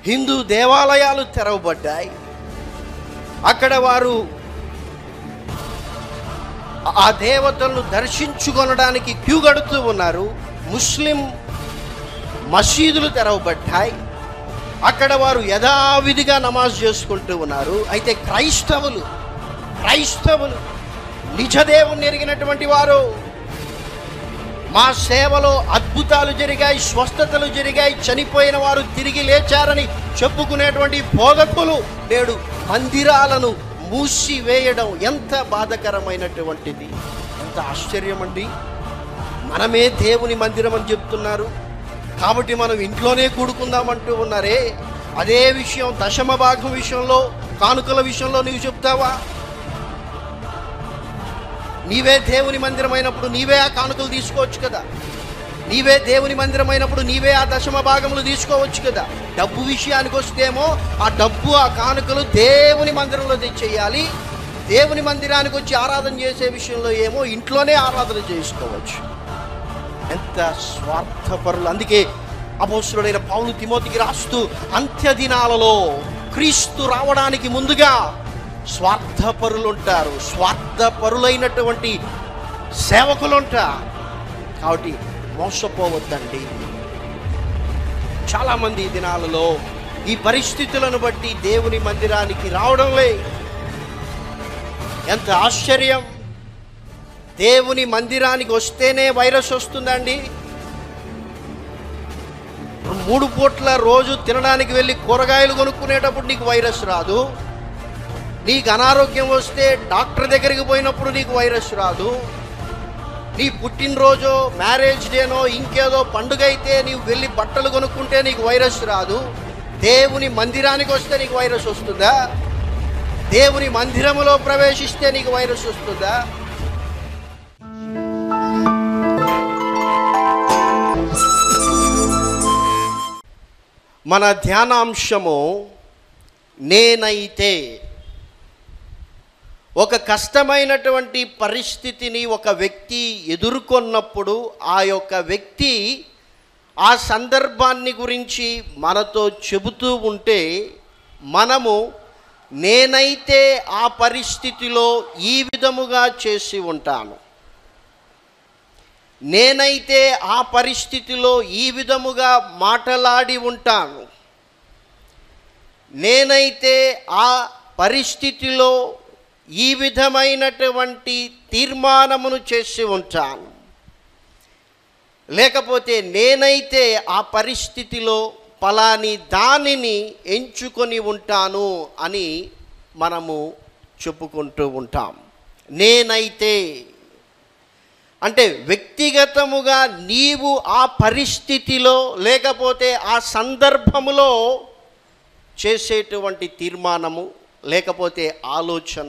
హిందూ దేవాలయాలు తెరవబడ్డాయి అక్కడ వారు ఆ దేవతలను దర్శించుకొనడానికి క్యూ కడుతూ ఉన్నారు ముస్లిం మసీదులు తెరవబడ్డాయి అక్కడ వారు యథావిధిగా నమాజ్ చేసుకుంటూ ఉన్నారు అయితే క్రైస్తవులు క్రైస్తవులు నిజదేవుని ఎరిగినటువంటి వారు మా సేవలో అద్భుతాలు జరిగాయి స్వస్థతలు జరిగాయి చనిపోయిన వారు తిరిగి లేచారని చెప్పుకునేటువంటి బోధకులు నేడు మందిరాలను మూసివేయడం ఎంత బాధకరమైనటువంటిది ఎంత ఆశ్చర్యం అండి మనమే దేవుని మందిరం అని చెప్తున్నారు కాబట్టి మనం ఇంట్లోనే కూడుకుందామంటూ ఉన్నారే అదే విషయం దశమ భాగం విషయంలో కానుకల విషయంలో నీవు చెప్తావా నీవే దేవుని మందిరం అయినప్పుడు నీవే ఆ కానుకలు తీసుకోవచ్చు కదా నీవే దేవుని మందిరం అయినప్పుడు నీవే ఆ దశమ భాగములు తీసుకోవచ్చు కదా డబ్బు విషయానికి వస్తేమో ఆ డబ్బు ఆ కానుకలు దేవుని మందిరంలో తెచ్చేయాలి దేవుని మందిరానికి వచ్చి ఆరాధన చేసే విషయంలో ఏమో ఇంట్లోనే ఆరాధన చేసుకోవచ్చు ఎంత స్వార్థపరులు అందుకే అపోస్తుడైన పౌలు తిమోతికి రాస్తూ అంత్య దినాలలో క్రీస్తు రావడానికి ముందుగా స్వార్థపరులు ఉంటారు స్వార్థపరులైనటువంటి సేవకులు ఉంటారు కాబట్టి మోసపోవద్దండి చాలామంది ఈ దినాలలో ఈ పరిస్థితులను బట్టి దేవుని మందిరానికి రావడంలే ఎంత ఆశ్చర్యం దేవుని మందిరానికి వస్తేనే వైరస్ వస్తుందండి మూడు పూట్ల రోజు తినడానికి వెళ్ళి కూరగాయలు కొనుక్కునేటప్పుడు నీకు వైరస్ రాదు నీకు అనారోగ్యం వస్తే డాక్టర్ దగ్గరికి పోయినప్పుడు నీకు వైరస్ రాదు నీ పుట్టినరోజు మ్యారేజ్ డేనో ఇంకేదో పండుగ అయితే నీవు వెళ్ళి బట్టలు కొనుక్కుంటే నీకు వైరస్ రాదు దేవుని మందిరానికి వస్తే నీకు వైరస్ వస్తుందా దేవుని మందిరములో ప్రవేశిస్తే నీకు వైరస్ వస్తుందా మన ధ్యానాంశము నేనైతే ఒక కష్టమైనటువంటి పరిస్థితిని ఒక వ్యక్తి ఎదుర్కొన్నప్పుడు ఆ యొక్క వ్యక్తి ఆ సందర్భాన్ని గురించి మనతో చెబుతూ ఉంటే మనము నేనైతే ఆ పరిస్థితిలో ఈ విధముగా చేసి ఉంటాను నేనైతే ఆ పరిస్థితిలో ఈ విధముగా మాటలాడి ఉంటాను నేనైతే ఆ పరిస్థితిలో ఈ విధమైనటువంటి తీర్మానమును చేసి ఉంటాను లేకపోతే నేనైతే ఆ పరిస్థితిలో పలాని దానిని ఎంచుకొని ఉంటాను అని మనము చెప్పుకుంటూ ఉంటాం నేనైతే అంటే వ్యక్తిగతముగా నీవు ఆ పరిస్థితిలో లేకపోతే ఆ సందర్భములో చేసేటువంటి తీర్మానము లేకపోతే ఆలోచన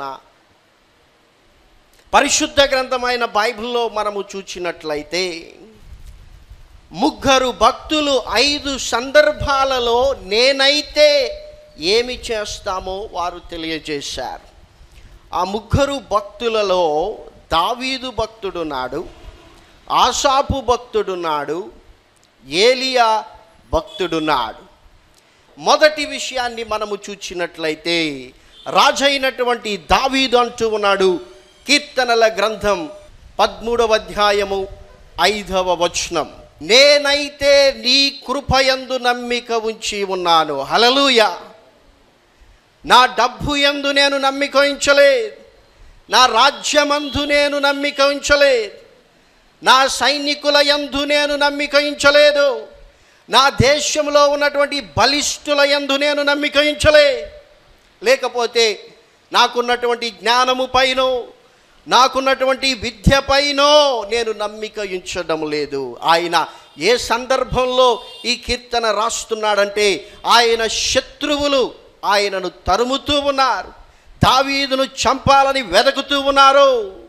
పరిశుద్ధ గ్రంథమైన బైబిల్లో మనము చూచినట్లయితే ముగ్గురు భక్తులు ఐదు సందర్భాలలో నేనైతే ఏమి చేస్తామో వారు తెలియజేశారు ఆ ముగ్గురు భక్తులలో దావీదు భక్తుడున్నాడు ఆసాపు భక్తుడున్నాడు ఏలియా భక్తుడున్నాడు మొదటి విషయాన్ని మనము చూచినట్లయితే రాజైనటువంటి దావీదు అంటూ ఉన్నాడు కీర్తనల గ్రంథం పదమూడవ అధ్యాయము ఐదవ వచనం నేనైతే నీ కృపయందు నమ్మిక ఉంచి ఉన్నాను హలలుయ నా డబ్బు యందు నేను నమ్మిక ఉంచలేదు నా రాజ్యమందు నేను నమ్మిక ఉంచలేదు నా సైనికుల యందు నేను నమ్మిక ఉంచలేదు నా దేశంలో ఉన్నటువంటి బలిష్ఠుల యందు నేను నమ్మిక ఉంచలే లేకపోతే నాకున్నటువంటి జ్ఞానము పైనో నాకున్నటువంటి విద్య పైనో నేను నమ్మిక ఉంచడం లేదు ఆయన ఏ సందర్భంలో ఈ కీర్తన రాస్తున్నాడంటే ఆయన శత్రువులు ఆయనను తరుముతూ ఉన్నారు దావీదును చంపాలని వెదకుతూ ఉన్నారు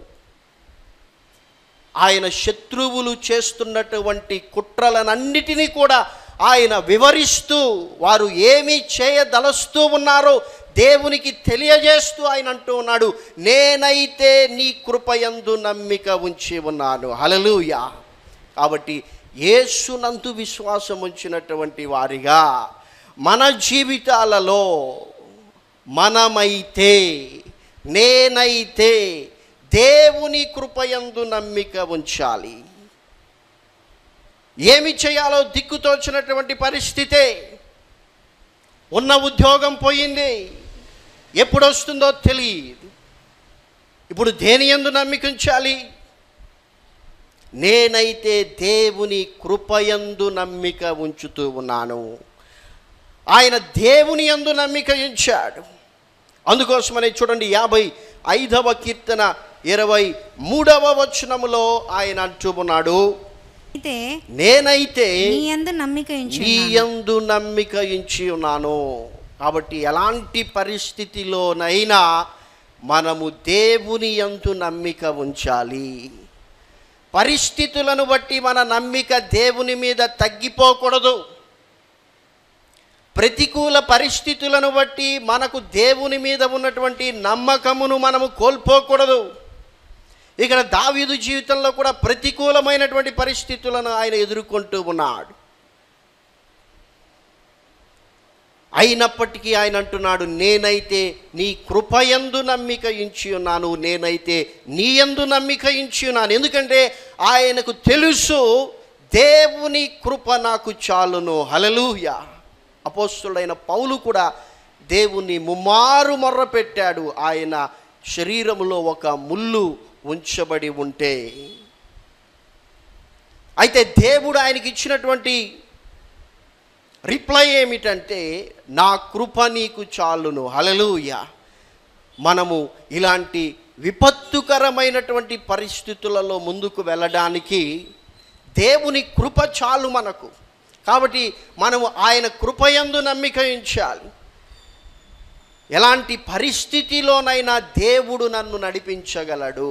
ఆయన శత్రువులు చేస్తున్నటువంటి కుట్రలనన్నిటినీ కూడా ఆయన వివరిస్తూ వారు ఏమి చేయదలస్తూ ఉన్నారో దేవునికి తెలియజేస్తూ ఆయన అంటూ ఉన్నాడు నేనైతే నీ కృపయందు నమ్మిక ఉంచి ఉన్నాను హలలుయా కాబట్టి యేసునందు విశ్వాసం ఉంచినటువంటి వారిగా మన జీవితాలలో మనమైతే నేనైతే దేవుని కృపయందు నమ్మిక ఉంచాలి ఏమి చేయాలో దిక్కుతోచినటువంటి పరిస్థితే ఉన్న ఉద్యోగం పోయింది ఎప్పుడు వస్తుందో తెలియదు ఇప్పుడు దేని ఎందు నమ్మిక ఉంచాలి నేనైతే దేవుని కృపయందు నమ్మిక ఉంచుతూ ఉన్నాను ఆయన దేవుని యందు నమ్మిక ఉంచాడు అందుకోసమని చూడండి యాభై ఐదవ కీర్తన ఇరవై మూడవ వచనములో ఆయన అంటూ ఉన్నాడు అయితే నేనైతే నీ యందు నమ్మిక ఉంచి నీ ఉన్నాను. యందు నమ్మిక ఉంచి ఉన్నాను కాబట్టి ఎలాంటి పరిస్థితిలోనైనా మనము దేవుని యందు నమ్మిక ఉంచాలి పరిస్థితులను బట్టి మన నమ్మిక దేవుని మీద తగ్గిపోకూడదు ప్రతికూల పరిస్థితులను బట్టి మనకు దేవుని మీద ఉన్నటువంటి నమ్మకమును మనము కోల్పోకూడదు ఇక్కడ దావీదు జీవితంలో కూడా ప్రతికూలమైనటువంటి పరిస్థితులను ఆయన ఎదుర్కొంటూ ఉన్నాడు అయినప్పటికీ ఆయన అంటున్నాడు నేనైతే నీ కృపయందు నమ్మిక ఇంచి ఉన్నాను నేనైతే నీ యందు నమ్మిక ఇంచి ఉన్నాను ఎందుకంటే ఆయనకు తెలుసు దేవుని కృప నాకు చాలును హలలుయ అపోస్తుడైన పౌలు కూడా దేవుని ముమ్మారు మొర్ర పెట్టాడు ఆయన శరీరములో ఒక ముళ్ళు ఉంచబడి ఉంటే అయితే దేవుడు ఆయనకి ఇచ్చినటువంటి రిప్లై ఏమిటంటే నా కృప నీకు చాలును హలలుయ మనము ఇలాంటి విపత్తుకరమైనటువంటి పరిస్థితులలో ముందుకు వెళ్ళడానికి దేవుని కృప చాలు మనకు కాబట్టి మనము ఆయన కృపయందు నమ్మిక ఉంచాలి ఎలాంటి పరిస్థితిలోనైనా దేవుడు నన్ను నడిపించగలడు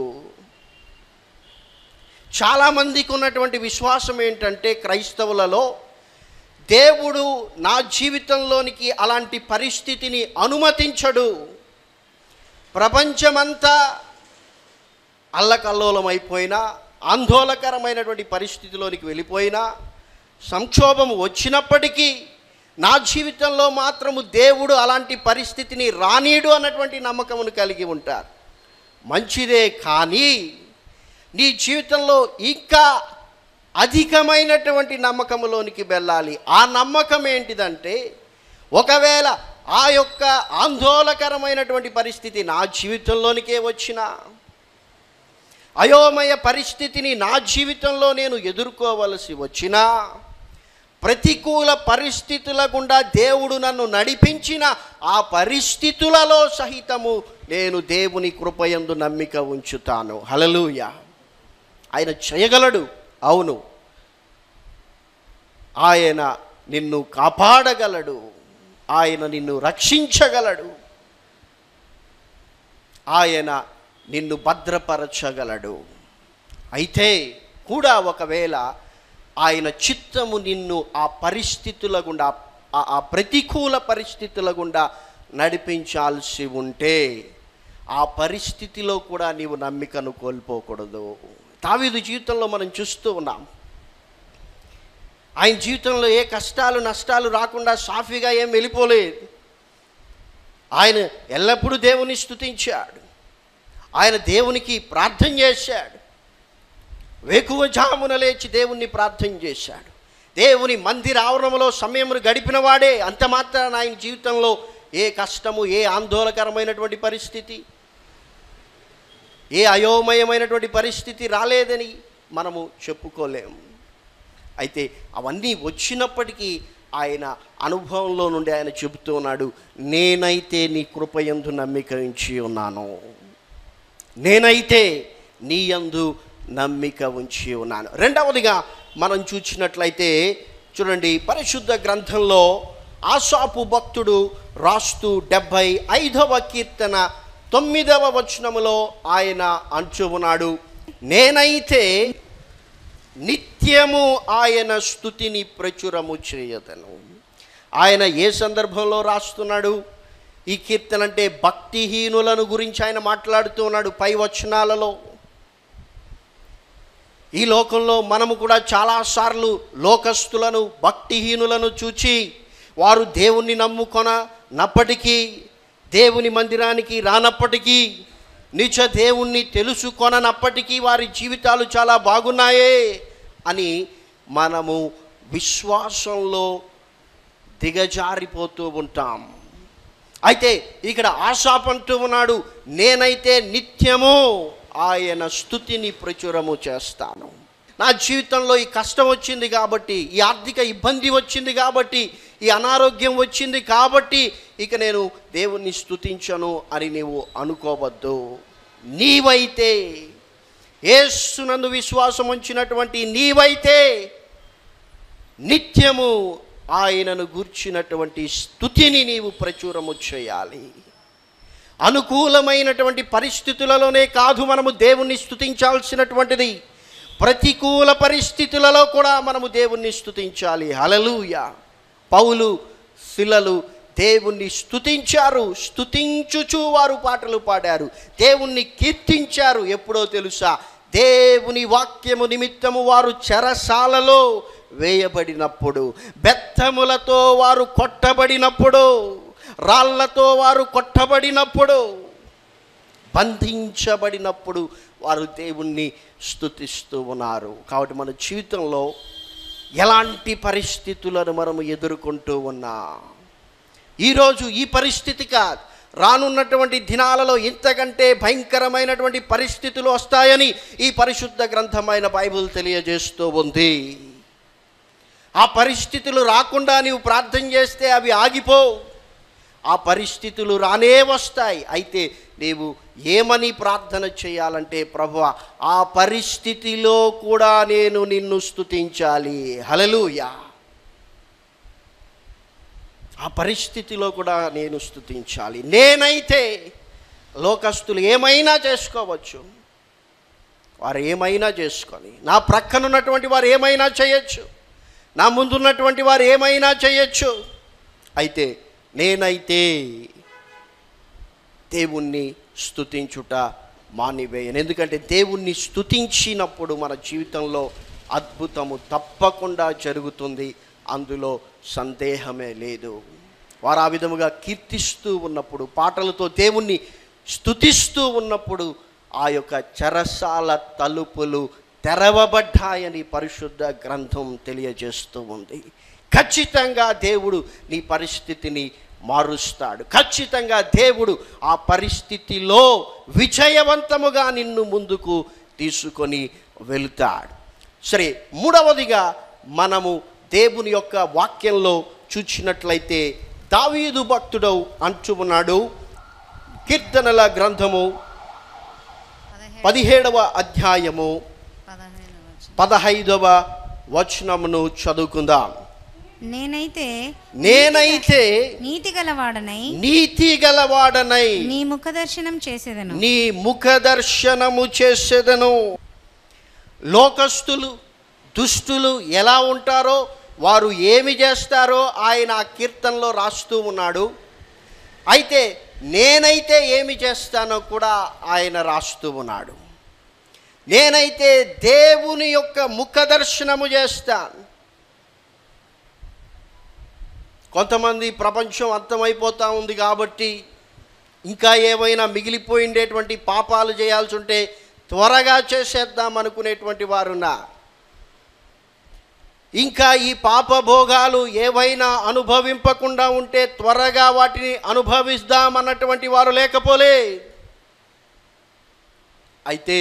చాలామందికి ఉన్నటువంటి విశ్వాసం ఏంటంటే క్రైస్తవులలో దేవుడు నా జీవితంలోనికి అలాంటి పరిస్థితిని అనుమతించడు ప్రపంచమంతా అల్లకల్లోలమైపోయినా ఆందోళకరమైనటువంటి పరిస్థితిలోనికి వెళ్ళిపోయినా సంక్షోభం వచ్చినప్పటికీ నా జీవితంలో మాత్రము దేవుడు అలాంటి పరిస్థితిని రానీడు అన్నటువంటి నమ్మకమును కలిగి ఉంటారు మంచిదే కానీ నీ జీవితంలో ఇంకా అధికమైనటువంటి నమ్మకములోనికి వెళ్ళాలి ఆ నమ్మకం ఏంటిదంటే ఒకవేళ ఆ యొక్క ఆందోళకరమైనటువంటి పరిస్థితి నా జీవితంలోనికే వచ్చినా అయోమయ పరిస్థితిని నా జీవితంలో నేను ఎదుర్కోవలసి వచ్చినా ప్రతికూల పరిస్థితుల గుండా దేవుడు నన్ను నడిపించిన ఆ పరిస్థితులలో సహితము నేను దేవుని కృపయందు నమ్మిక ఉంచుతాను హలలుయ ఆయన చేయగలడు అవును ఆయన నిన్ను కాపాడగలడు ఆయన నిన్ను రక్షించగలడు ఆయన నిన్ను భద్రపరచగలడు అయితే కూడా ఒకవేళ ఆయన చిత్తము నిన్ను ఆ పరిస్థితుల గుండా ఆ- ఆ ప్రతికూల పరిస్థితుల గుండా నడిపించాల్సి ఉంటే ఆ పరిస్థితిలో కూడా నీవు నమ్మికను కోల్పోకూడదు తావీదు జీవితంలో మనం చూస్తూ ఉన్నాం ఆయన జీవితంలో ఏ కష్టాలు నష్టాలు రాకుండా సాఫీగా ఏం వెళ్ళిపోలేదు ఆయన ఎల్లప్పుడూ దేవుని స్తుతించాడు ఆయన దేవునికి ప్రార్థన చేశాడు వేకువ జామున లేచి దేవుణ్ణి ప్రార్థన చేశాడు దేవుని మందిర ఆవరణంలో సమయమును గడిపిన వాడే అంత మాత్రాన ఆయన జీవితంలో ఏ కష్టము ఏ ఆందోళనకరమైనటువంటి పరిస్థితి ఏ అయోమయమైనటువంటి పరిస్థితి రాలేదని మనము చెప్పుకోలేము అయితే అవన్నీ వచ్చినప్పటికీ ఆయన అనుభవంలో నుండి ఆయన చెబుతూ ఉన్నాడు నేనైతే నీ కృపయందు నమ్మిక ఉంచి ఉన్నాను నేనైతే నీ యందు నమ్మిక ఉంచి ఉన్నాను రెండవదిగా మనం చూసినట్లయితే చూడండి పరిశుద్ధ గ్రంథంలో ఆశాపు భక్తుడు రాస్తూ డెబ్భై ఐదవ కీర్తన తొమ్మిదవ వచనములో ఆయన అంటూ ఉన్నాడు నేనైతే నిత్యము ఆయన స్థుతిని ప్రచురము చేయదను ఆయన ఏ సందర్భంలో రాస్తున్నాడు ఈ కీర్తన అంటే భక్తిహీనులను గురించి ఆయన మాట్లాడుతూ ఉన్నాడు పై వచనాలలో ఈ లోకంలో మనము కూడా చాలాసార్లు లోకస్తులను భక్తిహీనులను చూచి వారు దేవుణ్ణి నమ్ముకొన నప్పటికీ దేవుని మందిరానికి రానప్పటికీ నిజ దేవుణ్ణి తెలుసుకొననప్పటికీ వారి జీవితాలు చాలా బాగున్నాయే అని మనము విశ్వాసంలో దిగజారిపోతూ ఉంటాం అయితే ఇక్కడ ఆశాపంటూ ఉన్నాడు నేనైతే నిత్యము ఆయన స్థుతిని ప్రచురము చేస్తాను నా జీవితంలో ఈ కష్టం వచ్చింది కాబట్టి ఈ ఆర్థిక ఇబ్బంది వచ్చింది కాబట్టి ఈ అనారోగ్యం వచ్చింది కాబట్టి ఇక నేను దేవుణ్ణి స్థుతించను అని నీవు అనుకోవద్దు నీవైతే ఏసునందు విశ్వాసం ఉంచినటువంటి నీవైతే నిత్యము ఆయనను గూర్చినటువంటి స్థుతిని నీవు ప్రచురము చేయాలి అనుకూలమైనటువంటి పరిస్థితులలోనే కాదు మనము దేవుణ్ణి స్థుతించాల్సినటువంటిది ప్రతికూల పరిస్థితులలో కూడా మనము దేవుణ్ణి స్థుతించాలి హలలుయ పౌలు శిలలు దేవుణ్ణి స్థుతించారు స్థుతించుచు వారు పాటలు పాడారు దేవుణ్ణి కీర్తించారు ఎప్పుడో తెలుసా దేవుని వాక్యము నిమిత్తము వారు చెరసాలలో వేయబడినప్పుడు బెత్తములతో వారు కొట్టబడినప్పుడు రాళ్లతో వారు కొట్టబడినప్పుడు బంధించబడినప్పుడు వారు దేవుణ్ణి స్థుతిస్తూ ఉన్నారు కాబట్టి మన జీవితంలో ఎలాంటి పరిస్థితులను మనము ఎదుర్కొంటూ ఉన్నా ఈరోజు ఈ పరిస్థితి కాదు రానున్నటువంటి దినాలలో ఇంతకంటే భయంకరమైనటువంటి పరిస్థితులు వస్తాయని ఈ పరిశుద్ధ గ్రంథమైన బైబిల్ తెలియజేస్తూ ఉంది ఆ పరిస్థితులు రాకుండా నీవు ప్రార్థన చేస్తే అవి ఆగిపో ఆ పరిస్థితులు రానే వస్తాయి అయితే నీవు ఏమని ప్రార్థన చేయాలంటే ప్రభు ఆ పరిస్థితిలో కూడా నేను నిన్ను స్తుతించాలి హలలుయా ఆ పరిస్థితిలో కూడా నేను స్తుతించాలి నేనైతే లోకస్తులు ఏమైనా చేసుకోవచ్చు వారు ఏమైనా చేసుకొని నా ప్రక్కనున్నటువంటి వారు ఏమైనా చేయొచ్చు నా ముందున్నటువంటి వారు ఏమైనా చేయొచ్చు అయితే నేనైతే దేవుణ్ణి స్తుతించుట మానివేయను ఎందుకంటే దేవుణ్ణి స్తుతించినప్పుడు మన జీవితంలో అద్భుతము తప్పకుండా జరుగుతుంది అందులో సందేహమే లేదు వారు ఆ విధముగా కీర్తిస్తూ ఉన్నప్పుడు పాటలతో దేవుణ్ణి స్తుతిస్తూ ఉన్నప్పుడు ఆ యొక్క చెరసాల తలుపులు తెరవబడ్డాయని పరిశుద్ధ గ్రంథం తెలియజేస్తూ ఉంది ఖచ్చితంగా దేవుడు నీ పరిస్థితిని మారుస్తాడు ఖచ్చితంగా దేవుడు ఆ పరిస్థితిలో విజయవంతముగా నిన్ను ముందుకు తీసుకొని వెళుతాడు సరే మూడవదిగా మనము దేవుని యొక్క వాక్యంలో చూచినట్లయితే దావీదు భక్తుడు అంటూ ఉన్నాడు కీర్తనల గ్రంథము పదిహేడవ అధ్యాయము పదహైదవ వచనమును చదువుకుందాం నేనైతే నేనైతే నీతి గలవాడనై నీతి గలవాడనై నీ ముఖ దర్శనం చేసేదను నీ ముఖ దర్శనము చేసేదను లోకస్తులు దుష్టులు ఎలా ఉంటారో వారు ఏమి చేస్తారో ఆయన ఆ కీర్తనలో రాస్తూ ఉన్నాడు అయితే నేనైతే ఏమి చేస్తానో కూడా ఆయన రాస్తూ ఉన్నాడు నేనైతే దేవుని యొక్క ముఖ దర్శనము చేస్తాను కొంతమంది ప్రపంచం అర్థమైపోతూ ఉంది కాబట్టి ఇంకా ఏమైనా మిగిలిపోయిండేటువంటి పాపాలు చేయాల్సి ఉంటే త్వరగా చేసేద్దాం అనుకునేటువంటి వారున్నా ఇంకా ఈ పాప భోగాలు ఏవైనా అనుభవింపకుండా ఉంటే త్వరగా వాటిని అనుభవిస్తాం అన్నటువంటి వారు లేకపోలే అయితే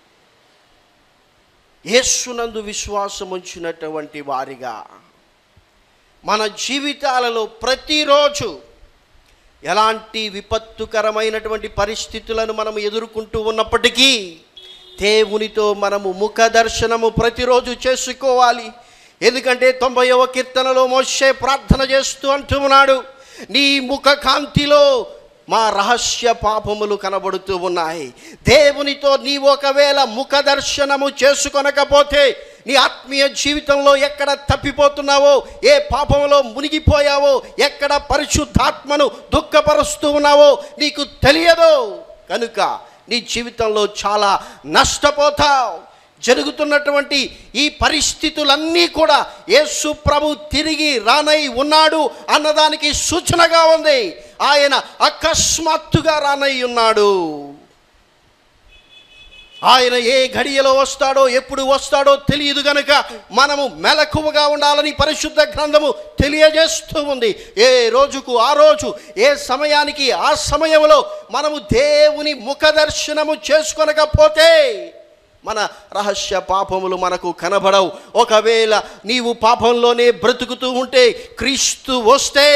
యేస్సునందు విశ్వాసం ఉంచినటువంటి వారిగా మన జీవితాలలో ప్రతిరోజు ఎలాంటి విపత్తుకరమైనటువంటి పరిస్థితులను మనం ఎదుర్కొంటూ ఉన్నప్పటికీ దేవునితో మనము ముఖ దర్శనము ప్రతిరోజు చేసుకోవాలి ఎందుకంటే తొంభైవ కీర్తనలో మోషే ప్రార్థన చేస్తూ అంటూ ఉన్నాడు నీ ముఖ కాంతిలో మా రహస్య పాపములు కనబడుతూ ఉన్నాయి దేవునితో నీవు ఒకవేళ ముఖ దర్శనము చేసుకొనకపోతే నీ ఆత్మీయ జీవితంలో ఎక్కడ తప్పిపోతున్నావో ఏ పాపంలో మునిగిపోయావో ఎక్కడ పరిశుద్ధాత్మను దుఃఖపరుస్తూ ఉన్నావో నీకు తెలియదు కనుక నీ జీవితంలో చాలా నష్టపోతావు జరుగుతున్నటువంటి ఈ పరిస్థితులన్నీ కూడా యేసు ప్రభు తిరిగి రానై ఉన్నాడు అన్నదానికి సూచనగా ఉంది ఆయన అకస్మాత్తుగా రానై ఉన్నాడు ఆయన ఏ ఘడియలో వస్తాడో ఎప్పుడు వస్తాడో తెలియదు గనుక మనము మెలకువగా ఉండాలని పరిశుద్ధ గ్రంథము తెలియజేస్తూ ఉంది ఏ రోజుకు ఆ రోజు ఏ సమయానికి ఆ సమయంలో మనము దేవుని ముఖదర్శనము చేసుకొనకపోతే మన రహస్య పాపములు మనకు కనబడవు ఒకవేళ నీవు పాపంలోనే బ్రతుకుతూ ఉంటే క్రీస్తు వస్తే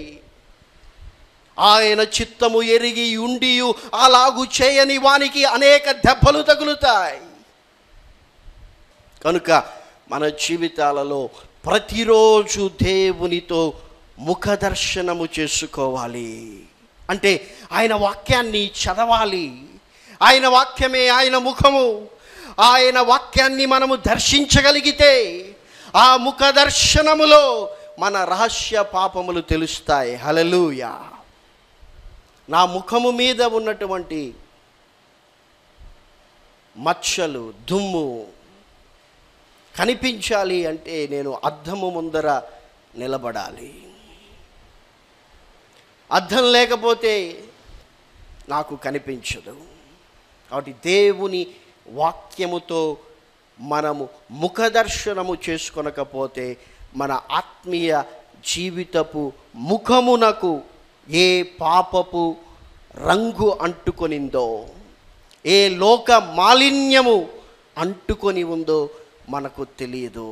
ఆయన చిత్తము ఎరిగి ఉండి అలాగు చేయని వానికి అనేక దెబ్బలు తగులుతాయి కనుక మన జీవితాలలో ప్రతిరోజు దేవునితో ముఖదర్శనము చేసుకోవాలి అంటే ఆయన వాక్యాన్ని చదవాలి ఆయన వాక్యమే ఆయన ముఖము ఆయన వాక్యాన్ని మనము దర్శించగలిగితే ఆ ముఖ దర్శనములో మన రహస్య పాపములు తెలుస్తాయి హలలుయా నా ముఖము మీద ఉన్నటువంటి మచ్చలు దుమ్ము కనిపించాలి అంటే నేను అద్దము ముందర నిలబడాలి అద్దం లేకపోతే నాకు కనిపించదు కాబట్టి దేవుని వాక్యముతో మనము ముఖదర్శనము చేసుకొనకపోతే మన ఆత్మీయ జీవితపు ముఖమునకు ఏ పాపపు రంగు అంటుకొనిందో ఏ లోక మాలిన్యము అంటుకొని ఉందో మనకు తెలియదు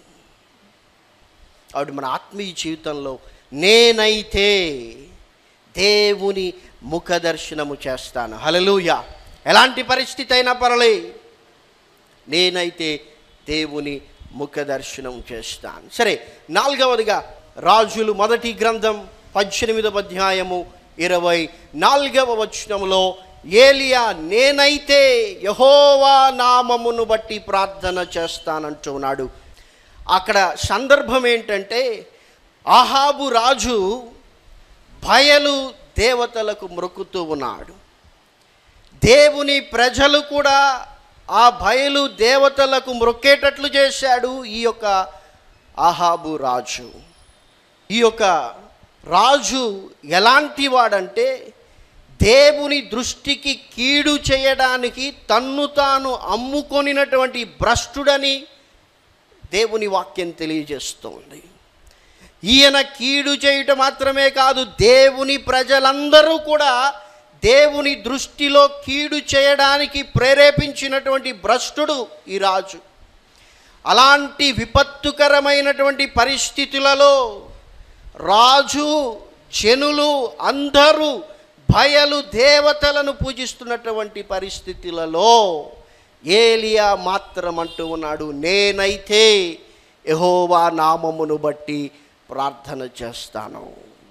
కాబట్టి మన ఆత్మీయ జీవితంలో నేనైతే దేవుని ముఖ దర్శనము చేస్తాను హలలుయ ఎలాంటి పరిస్థితి అయినా పర్లే నేనైతే దేవుని ముఖ దర్శనం చేస్తాను సరే నాలుగవదిగా రాజులు మొదటి గ్రంథం పద్దెనిమిదవ అధ్యాయము ఇరవై నాలుగవ వచనంలో ఏలియా నేనైతే యహోవా నామమును బట్టి ప్రార్థన చేస్తానంటున్నాడు అక్కడ సందర్భం ఏంటంటే ఆహాబు రాజు బయలు దేవతలకు మొక్కుతూ ఉన్నాడు దేవుని ప్రజలు కూడా ఆ బయలు దేవతలకు మొక్కేటట్లు చేశాడు ఈ యొక్క ఆహాబు రాజు ఈ యొక్క రాజు ఎలాంటి వాడంటే దేవుని దృష్టికి కీడు చేయడానికి తన్ను తాను అమ్ముకొనినటువంటి భ్రష్టుడని దేవుని వాక్యం తెలియజేస్తోంది ఈయన కీడు చేయటం మాత్రమే కాదు దేవుని ప్రజలందరూ కూడా దేవుని దృష్టిలో కీడు చేయడానికి ప్రేరేపించినటువంటి భ్రష్టుడు ఈ రాజు అలాంటి విపత్తుకరమైనటువంటి పరిస్థితులలో రాజు జనులు అందరూ భయలు దేవతలను పూజిస్తున్నటువంటి పరిస్థితులలో ఏలియా మాత్రం అంటూ ఉన్నాడు నేనైతే యహోవా నామమును బట్టి ప్రార్థన చేస్తాను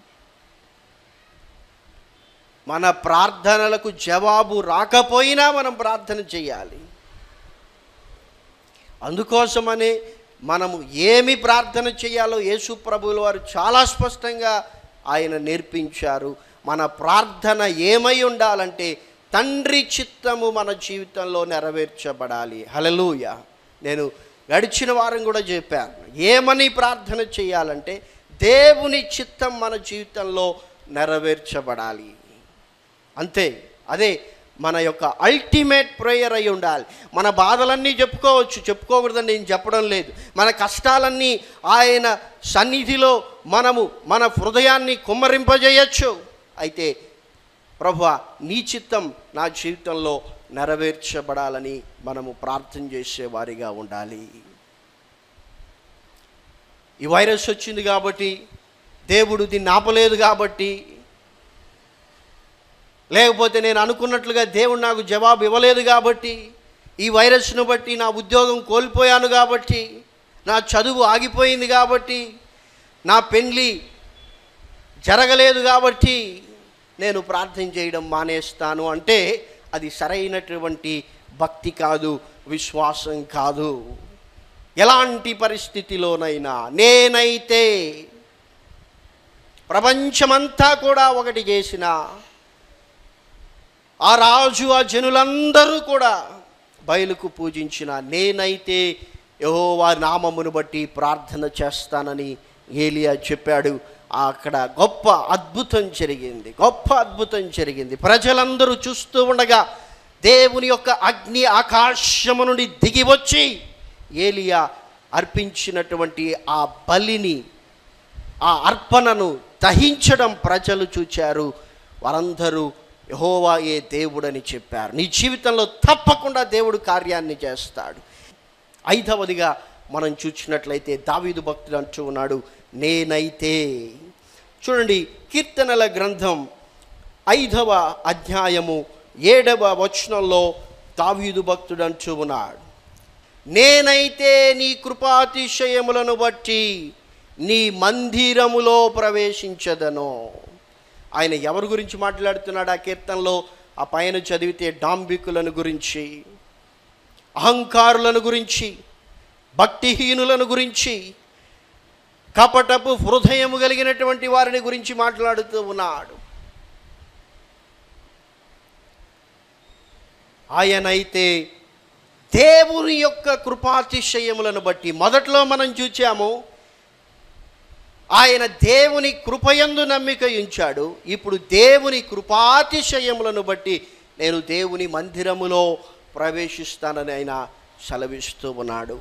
మన ప్రార్థనలకు జవాబు రాకపోయినా మనం ప్రార్థన చేయాలి అందుకోసమనే మనము ఏమి ప్రార్థన చేయాలో యేసు ప్రభువుల వారు చాలా స్పష్టంగా ఆయన నేర్పించారు మన ప్రార్థన ఏమై ఉండాలంటే తండ్రి చిత్తము మన జీవితంలో నెరవేర్చబడాలి హలలుయ నేను గడిచిన వారం కూడా చెప్పాను ఏమని ప్రార్థన చేయాలంటే దేవుని చిత్తం మన జీవితంలో నెరవేర్చబడాలి అంతే అదే మన యొక్క అల్టిమేట్ ప్రేయర్ అయి ఉండాలి మన బాధలన్నీ చెప్పుకోవచ్చు చెప్పుకోకూడదని నేను చెప్పడం లేదు మన కష్టాలన్నీ ఆయన సన్నిధిలో మనము మన హృదయాన్ని కుమ్మరింపజేయచ్చు అయితే ప్రభు నీ చిత్తం నా జీవితంలో నెరవేర్చబడాలని మనము ప్రార్థన చేసేవారిగా ఉండాలి ఈ వైరస్ వచ్చింది కాబట్టి దేవుడు దీన్ని ఆపలేదు కాబట్టి లేకపోతే నేను అనుకున్నట్లుగా దేవుడు నాకు జవాబు ఇవ్వలేదు కాబట్టి ఈ వైరస్ను బట్టి నా ఉద్యోగం కోల్పోయాను కాబట్టి నా చదువు ఆగిపోయింది కాబట్టి నా పెళ్ళి జరగలేదు కాబట్టి నేను ప్రార్థన చేయడం మానేస్తాను అంటే అది సరైనటువంటి భక్తి కాదు విశ్వాసం కాదు ఎలాంటి పరిస్థితిలోనైనా నేనైతే ప్రపంచమంతా కూడా ఒకటి చేసిన ఆ రాజు ఆ జనులందరూ కూడా బయలుకు పూజించిన నేనైతే యెహోవా నామమును బట్టి ప్రార్థన చేస్తానని ఏలియా చెప్పాడు అక్కడ గొప్ప అద్భుతం జరిగింది గొప్ప అద్భుతం జరిగింది ప్రజలందరూ చూస్తూ ఉండగా దేవుని యొక్క అగ్ని ఆకాశము నుండి దిగి వచ్చి ఏలియా అర్పించినటువంటి ఆ బలిని ఆ అర్పణను దహించడం ప్రజలు చూచారు వారందరూ యహోవా ఏ దేవుడని చెప్పారు నీ జీవితంలో తప్పకుండా దేవుడు కార్యాన్ని చేస్తాడు ఐదవదిగా మనం చూసినట్లయితే దావీదు భక్తుడు అంటూ ఉన్నాడు నేనైతే చూడండి కీర్తనల గ్రంథం ఐదవ అధ్యాయము ఏడవ వచనంలో దావీదు భక్తుడు అంటూ ఉన్నాడు నేనైతే నీ కృపాతిశయములను బట్టి నీ మందిరములో ప్రవేశించదను ఆయన ఎవరి గురించి మాట్లాడుతున్నాడు ఆ కీర్తనలో ఆ పైన చదివితే డాంబికులను గురించి అహంకారులను గురించి భక్తిహీనులను గురించి కపటపు హృదయము కలిగినటువంటి వారిని గురించి మాట్లాడుతూ ఉన్నాడు ఆయనైతే దేవుని యొక్క కృపాతిశయములను బట్టి మొదట్లో మనం చూచాము ఆయన దేవుని కృపయందు నమ్మిక ఉంచాడు ఇప్పుడు దేవుని కృపాతిశయములను బట్టి నేను దేవుని మందిరములో ప్రవేశిస్తానని ఆయన సెలవిస్తూ ఉన్నాడు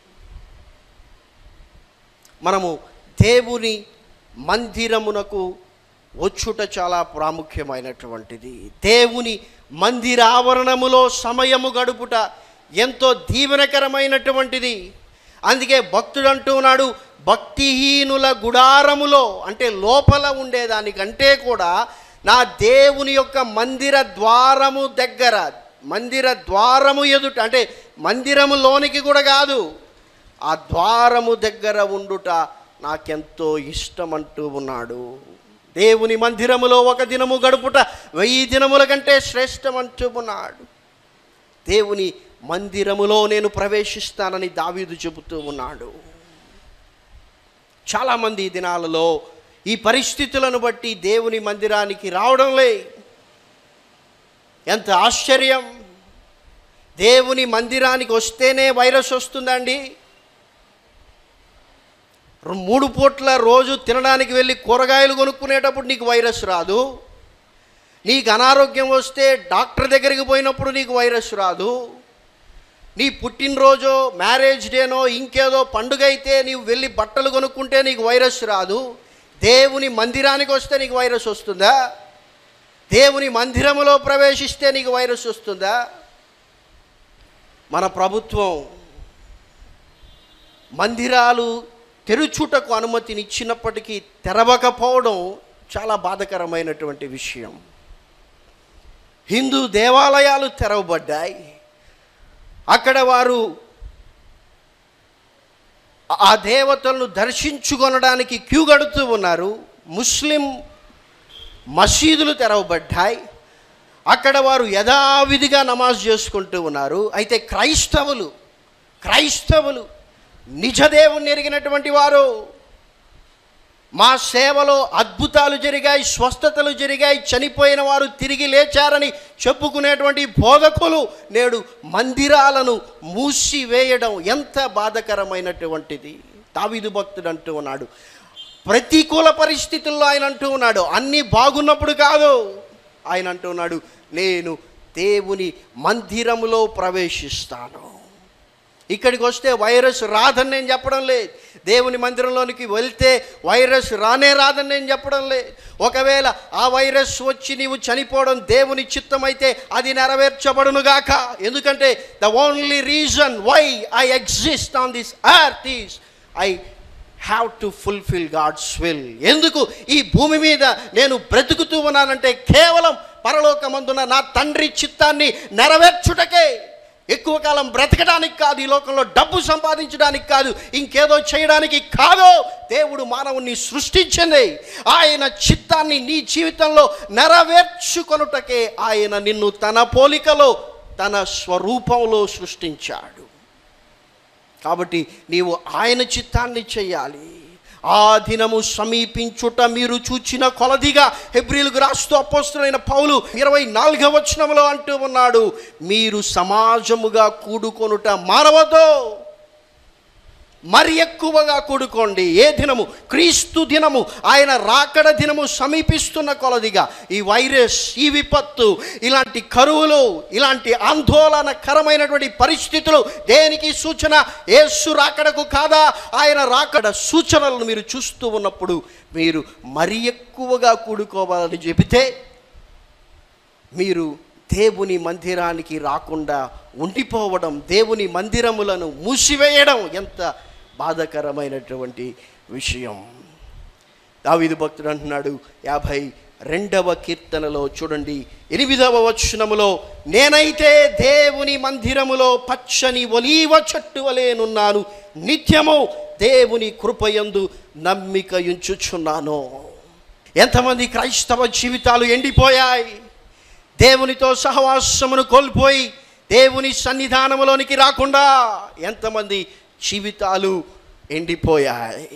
మనము దేవుని మందిరమునకు వచ్చుట చాలా ప్రాముఖ్యమైనటువంటిది దేవుని మందిరావరణములో సమయము గడుపుట ఎంతో దీవెనకరమైనటువంటిది అందుకే భక్తుడు అంటూ ఉన్నాడు భక్తిహీనుల గుడారములో అంటే లోపల ఉండేదానికంటే కూడా నా దేవుని యొక్క మందిర ద్వారము దగ్గర మందిర ద్వారము ఎదుట అంటే మందిరములోనికి కూడా కాదు ఆ ద్వారము దగ్గర ఉండుట నాకెంతో ఇష్టం అంటూ ఉన్నాడు దేవుని మందిరములో ఒక దినము గడుపుట వెయ్యి దినముల కంటే శ్రేష్టం అంటూ ఉన్నాడు దేవుని మందిరములో నేను ప్రవేశిస్తానని దావీదు చెబుతూ ఉన్నాడు చాలామంది ఈ దినాలలో ఈ పరిస్థితులను బట్టి దేవుని మందిరానికి రావడంలే ఎంత ఆశ్చర్యం దేవుని మందిరానికి వస్తేనే వైరస్ వస్తుందండి రు- మూడు పూట్ల రోజు తినడానికి వెళ్ళి కూరగాయలు కొనుక్కునేటప్పుడు నీకు వైరస్ రాదు నీకు అనారోగ్యం వస్తే డాక్టర్ దగ్గరికి పోయినప్పుడు నీకు వైరస్ రాదు నీ పుట్టినరోజో మ్యారేజ్ డేనో ఇంకేదో పండుగ అయితే నీవు వెళ్ళి బట్టలు కొనుక్కుంటే నీకు వైరస్ రాదు దేవుని మందిరానికి వస్తే నీకు వైరస్ వస్తుందా దేవుని మందిరములో ప్రవేశిస్తే నీకు వైరస్ వస్తుందా మన ప్రభుత్వం మందిరాలు తెరుచుటకు అనుమతినిచ్చినప్పటికీ తెరవకపోవడం చాలా బాధకరమైనటువంటి విషయం హిందూ దేవాలయాలు తెరవబడ్డాయి అక్కడ వారు ఆ దేవతలను దర్శించుకొనడానికి క్యూ గడుతూ ఉన్నారు ముస్లిం మసీదులు తెరవబడ్డాయి అక్కడ వారు యథావిధిగా నమాజ్ చేసుకుంటూ ఉన్నారు అయితే క్రైస్తవులు క్రైస్తవులు నిజదేవుని ఎరిగినటువంటి వారు మా సేవలో అద్భుతాలు జరిగాయి స్వస్థతలు జరిగాయి చనిపోయిన వారు తిరిగి లేచారని చెప్పుకునేటువంటి బోధకులు నేడు మందిరాలను మూసివేయడం ఎంత బాధకరమైనటువంటిది దావీదు భక్తుడు అంటూ ఉన్నాడు ప్రతికూల పరిస్థితుల్లో ఆయన అంటూ ఉన్నాడు అన్నీ బాగున్నప్పుడు కాదు ఆయన అంటూ ఉన్నాడు నేను దేవుని మందిరములో ప్రవేశిస్తాను ఇక్కడికి వస్తే వైరస్ రాదని నేను చెప్పడం లేదు దేవుని మందిరంలోనికి వెళ్తే వైరస్ రానే రాదని నేను చెప్పడం లేదు ఒకవేళ ఆ వైరస్ వచ్చి నీవు చనిపోవడం దేవుని చిత్తమైతే అది నెరవేర్చబడునుగాక ఎందుకంటే the only reason why I exist on this earth is I have to fulfil God's will ఎందుకు ఈ భూమి మీద నేను బ్రతుకుతూ ఉన్నానంటే కేవలం పరలోకమందున నా తండ్రి చిత్తాన్ని నెరవేర్చుటకే ఎక్కువ కాలం బ్రతకడానికి కాదు ఈ లోకంలో డబ్బు సంపాదించడానికి కాదు ఇంకేదో చేయడానికి కాదు దేవుడు మానవుని సృష్టించింది ఆయన చిత్తాన్ని నీ జీవితంలో నెరవేర్చుకొనుటకే ఆయన నిన్ను తన పోలికలో తన స్వరూపంలో సృష్టించాడు కాబట్టి నీవు ఆయన చిత్తాన్ని చేయాలి ఆ దినము సమీపించుట మీరు చూచిన కొలదిగా హెబ్రిలకు రాస్తూ అపోస్తులైన పౌలు ఇరవై నాలుగవ వచనంలో అంటూ ఉన్నాడు మీరు సమాజముగా కూడుకొనుట మానవతో మరి ఎక్కువగా కూడుకోండి ఏ దినము క్రీస్తు దినము ఆయన రాకడ దినము సమీపిస్తున్న కొలదిగా ఈ వైరస్ ఈ విపత్తు ఇలాంటి కరువులు ఇలాంటి ఆందోళనకరమైనటువంటి పరిస్థితులు దేనికి సూచన ఏసు రాకడకు కాదా ఆయన రాకడ సూచనలను మీరు చూస్తూ ఉన్నప్పుడు మీరు మరి ఎక్కువగా కూడుకోవాలని చెబితే మీరు దేవుని మందిరానికి రాకుండా ఉండిపోవడం దేవుని మందిరములను మూసివేయడం ఎంత బాధకరమైనటువంటి విషయం దావీదు భక్తుడు అంటున్నాడు యాభై రెండవ కీర్తనలో చూడండి ఎనిమిదవ వచనములో నేనైతే దేవుని మందిరములో పచ్చని ఒలీవ చెట్టు వలేనున్నాను నిత్యము దేవుని కృపయందు నమ్మిక ఉంచుచున్నాను ఎంతమంది క్రైస్తవ జీవితాలు ఎండిపోయాయి దేవునితో సహవాసమును కోల్పోయి దేవుని సన్నిధానములోనికి రాకుండా ఎంతమంది జీవితాలు ఎండిపోయాయి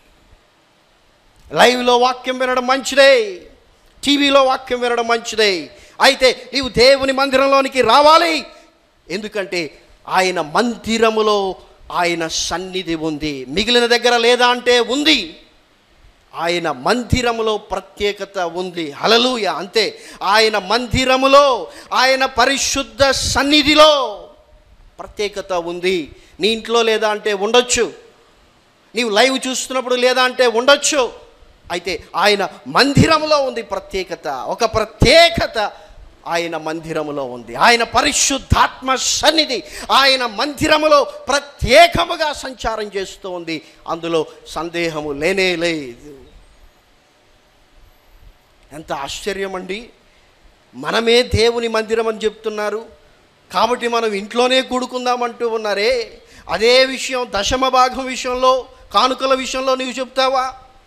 లైవ్లో వాక్యం వినడం మంచిదే టీవీలో వాక్యం వినడం మంచిదే అయితే నీవు దేవుని మందిరంలోనికి రావాలి ఎందుకంటే ఆయన మందిరములో ఆయన సన్నిధి ఉంది మిగిలిన దగ్గర లేదా అంటే ఉంది ఆయన మందిరములో ప్రత్యేకత ఉంది హలలుయ అంతే ఆయన మందిరములో ఆయన పరిశుద్ధ సన్నిధిలో ప్రత్యేకత ఉంది నీ ఇంట్లో లేదా అంటే ఉండొచ్చు నీవు లైవ్ చూస్తున్నప్పుడు లేదా అంటే ఉండొచ్చు అయితే ఆయన మందిరములో ఉంది ప్రత్యేకత ఒక ప్రత్యేకత ఆయన మందిరములో ఉంది ఆయన పరిశుద్ధాత్మ సన్నిధి ఆయన మందిరములో ప్రత్యేకముగా సంచారం చేస్తూ ఉంది అందులో సందేహము లేనే లేదు ఎంత ఆశ్చర్యం అండి మనమే దేవుని మందిరం అని చెప్తున్నారు కాబట్టి మనం ఇంట్లోనే కూడుకుందామంటూ ఉన్నారే అదే విషయం దశమ భాగం విషయంలో కానుకల విషయంలో నీవు చెప్తావా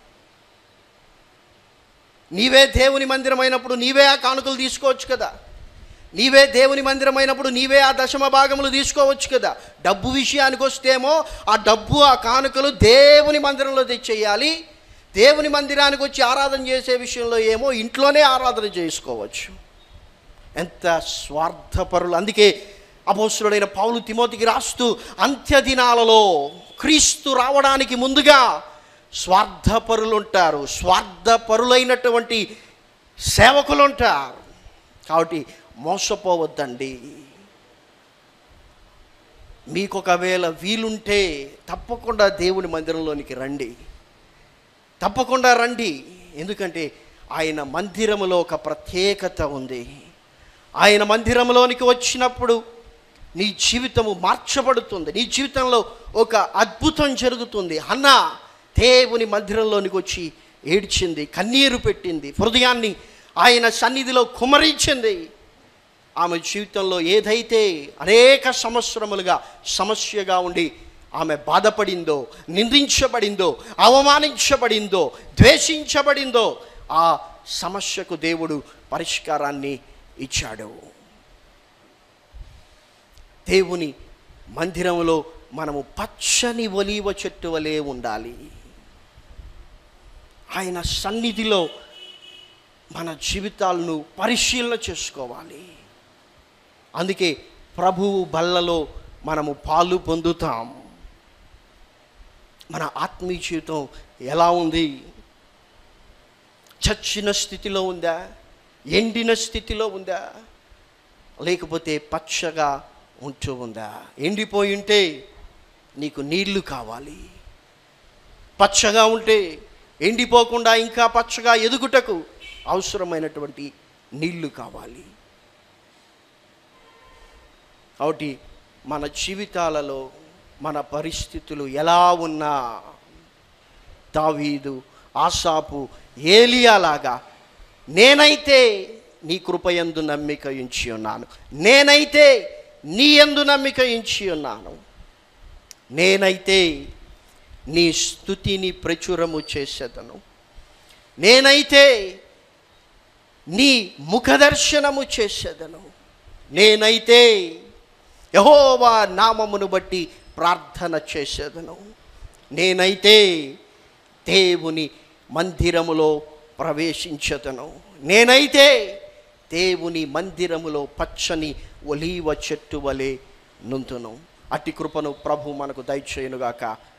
నీవే దేవుని మందిరమైనప్పుడు నీవే ఆ కానుకలు తీసుకోవచ్చు కదా నీవే దేవుని మందిరమైనప్పుడు నీవే ఆ దశమ భాగములు తీసుకోవచ్చు కదా డబ్బు విషయానికి వస్తేమో ఆ డబ్బు ఆ కానుకలు దేవుని మందిరంలో తెచ్చేయాలి దేవుని మందిరానికి వచ్చి ఆరాధన చేసే విషయంలో ఏమో ఇంట్లోనే ఆరాధన చేసుకోవచ్చు ఎంత స్వార్థపరులు అందుకే అపోస్తుడైన పౌలు తిమోతికి రాస్తూ అంత్య దినాలలో క్రీస్తు రావడానికి ముందుగా స్వార్థపరులు ఉంటారు స్వార్థపరులైనటువంటి సేవకులు ఉంటారు కాబట్టి మోసపోవద్దండి మీకు ఒకవేళ వీలుంటే తప్పకుండా దేవుని మందిరంలోనికి రండి తప్పకుండా రండి ఎందుకంటే ఆయన మందిరములో ఒక ప్రత్యేకత ఉంది ఆయన మందిరంలోనికి వచ్చినప్పుడు నీ జీవితము మార్చబడుతుంది నీ జీవితంలో ఒక అద్భుతం జరుగుతుంది అన్న దేవుని మందిరంలోనికి వచ్చి ఏడ్చింది కన్నీరు పెట్టింది హృదయాన్ని ఆయన సన్నిధిలో కుమరించింది ఆమె జీవితంలో ఏదైతే అనేక సంవత్సరములుగా సమస్యగా ఉండి ఆమె బాధపడిందో నిందించబడిందో అవమానించబడిందో ద్వేషించబడిందో ఆ సమస్యకు దేవుడు పరిష్కారాన్ని ఇచ్చాడు దేవుని మందిరంలో మనము పచ్చని ఒలీవ చెట్టు వలె ఉండాలి ఆయన సన్నిధిలో మన జీవితాలను పరిశీలన చేసుకోవాలి అందుకే ప్రభువు బల్లలో మనము పాలు పొందుతాం మన ఆత్మీయ జీవితం ఎలా ఉంది చచ్చిన స్థితిలో ఉందా ఎండిన స్థితిలో ఉందా లేకపోతే పచ్చగా ఉంటూ ఉందా ఎండిపోయి ఉంటే నీకు నీళ్లు కావాలి పచ్చగా ఉంటే ఎండిపోకుండా ఇంకా పచ్చగా ఎదుగుటకు అవసరమైనటువంటి నీళ్లు కావాలి కాబట్టి మన జీవితాలలో మన పరిస్థితులు ఎలా ఉన్నా దావీదు ఆసాపు ఏలియాలాగా నేనైతే నీ కృపయందు నమ్మిక ఉంచి ఉన్నాను నేనైతే నీ యందు నమ్మిక ఉంచి ఉన్నాను నేనైతే నీ స్థుతిని ప్రచురము చేసేదను నేనైతే నీ ముఖదర్శనము చేసేదను నేనైతే యహోవా నామమును బట్టి ప్రార్థన చేసేదను నేనైతే దేవుని మందిరములో ప్రవేశించదను నేనైతే దేవుని మందిరములో పచ్చని ఒలీవ చెట్టు వలె నుంతును అట్టి కృపను ప్రభు మనకు దయచేయునుగాక